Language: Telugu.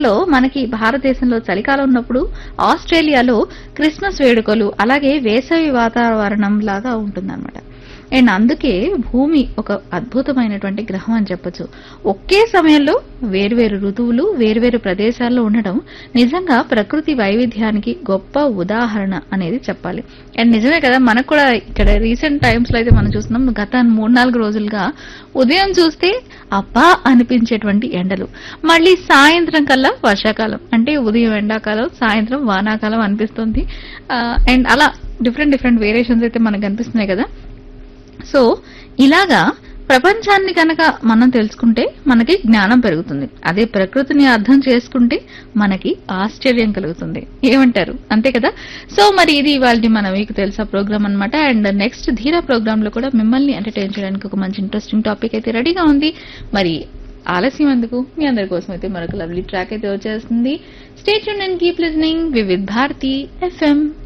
లో మనకి భారతదేశంలో చలికాలం ఉన్నప్పుడు ఆస్ట్రేలియాలో క్రిస్మస్ వేడుకలు అలాగే వేసవి వాతావరణం లాగా ఉంటుందన్నమాట అండ్ అందుకే భూమి ఒక అద్భుతమైనటువంటి గ్రహం అని చెప్పొచ్చు ఒకే సమయంలో వేర్వేరు ఋతువులు వేర్వేరు ప్రదేశాల్లో ఉండడం నిజంగా ప్రకృతి వైవిధ్యానికి గొప్ప ఉదాహరణ అనేది చెప్పాలి అండ్ నిజమే కదా మనకు కూడా ఇక్కడ రీసెంట్ టైమ్స్ లో అయితే మనం చూస్తున్నాం గత మూడు నాలుగు రోజులుగా ఉదయం చూస్తే అబ్బా అనిపించేటువంటి ఎండలు మళ్ళీ సాయంత్రం కల్లా వర్షాకాలం అంటే ఉదయం ఎండాకాలం సాయంత్రం వానాకాలం అనిపిస్తుంది అండ్ అలా డిఫరెంట్ డిఫరెంట్ వేరియేషన్స్ అయితే మనకు కనిపిస్తున్నాయి కదా సో ఇలాగా ప్రపంచాన్ని కనుక మనం తెలుసుకుంటే మనకి జ్ఞానం పెరుగుతుంది అదే ప్రకృతిని అర్థం చేసుకుంటే మనకి ఆశ్చర్యం కలుగుతుంది ఏమంటారు అంతే కదా సో మరి ఇది ఇవాళ మన మీకు తెలుసా ప్రోగ్రామ్ అన్నమాట అండ్ నెక్స్ట్ ధీరా ప్రోగ్రామ్ లో కూడా మిమ్మల్ని ఎంటర్టైన్ చేయడానికి ఒక మంచి ఇంట్రెస్టింగ్ టాపిక్ అయితే రెడీగా ఉంది మరి ఆలస్యం ఎందుకు మీ అందరి కోసం అయితే మరొక లవ్లీ ట్రాక్ అయితే వచ్చేస్తుంది stay and keep listening Vividh Bharati FM